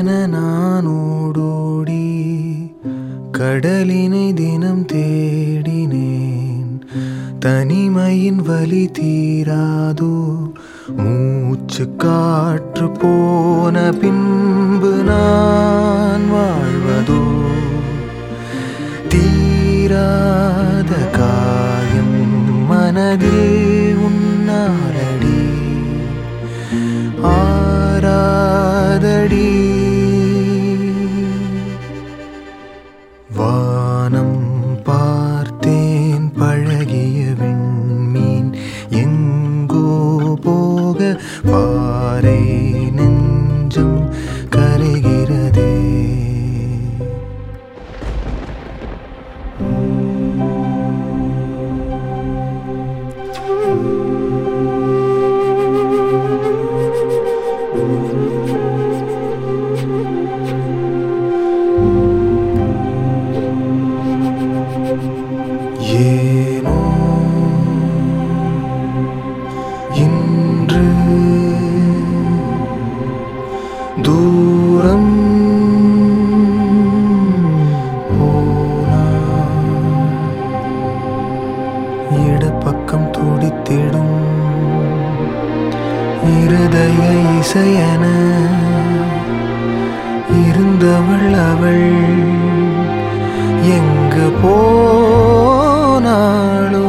நதியென நான் ஓடோடி கடலினை தினம் தேடினேன் தனிமையின் வலி தீராதோ மூச்சு காற்று போன பின்பு நான் வாழ்வதோ தீராத காயம் மனதில் உன்னாரடி ஆராதடி வானம் பார்த்தேன் பழகிய விண்மீன் எங்கோ போக பாறை நெஞ்சம் கரைகிறதே ஏனோ இன்று தூரம் போனான். இடப்பக்கம் துடித்திடும் இருதய இசையன இருந்தவள் அவள் எங்கு போனாளோ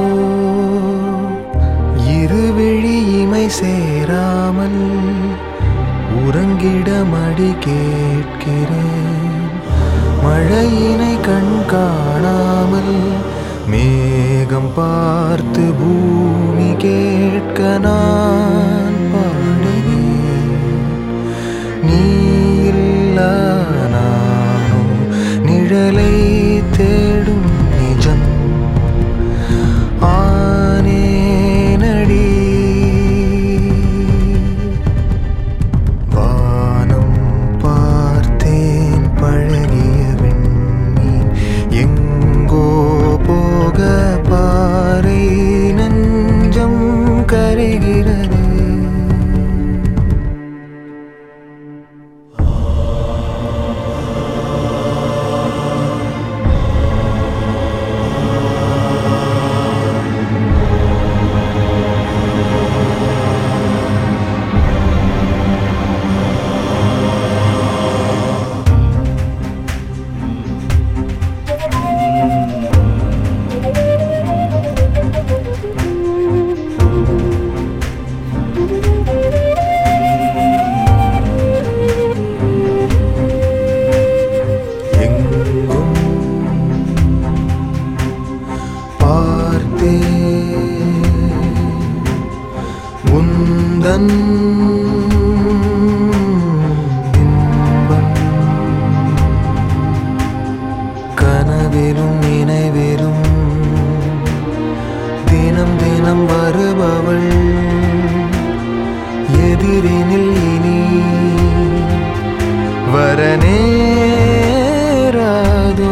இருவிழி இமை சேராமல் உறங்கிட மடி கேட்கிறேன் மழையினை கண் காணாமல் மேகம் பார்த்து பூமி கேட்க நான் பாடினேன் நீ இல்லா நானோ நிழலை தேடும் நிஜம் ஆனேனடி வானம் பார்த்தேன் பழகிய விண்மீன் எங்கோ போக பாறை நெஞ்சம் கரைகிறது எங்கும் பார்த்தே உந்தன் இன்பம் கனவிலும் நினைவிலும் தினம் தினம் வருபவள் எதிரினில் இனி வரநேராதோ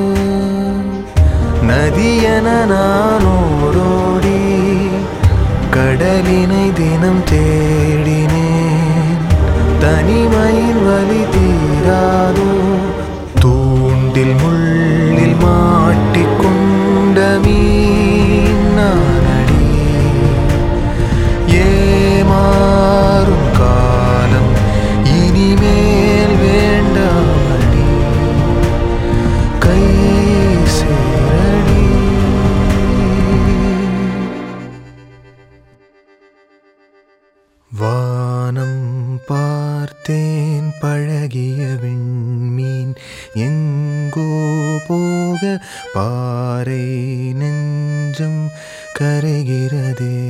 நதியென நானோடோடி கடலினை தினம் தேடினேன் தனிமையின் வலி தீராதோ தூண்டில் முள்ளில் மாட்டிக்கொண்ட மீன் நானடி ஏமாறும் காலம் இனிமேல் வேண்டாமடி கை சேரடி வானம் பார்த்தேன் பழகிய விண்மீன் எங்கோ போக பாறை நெஞ்சம் கரைகிறதே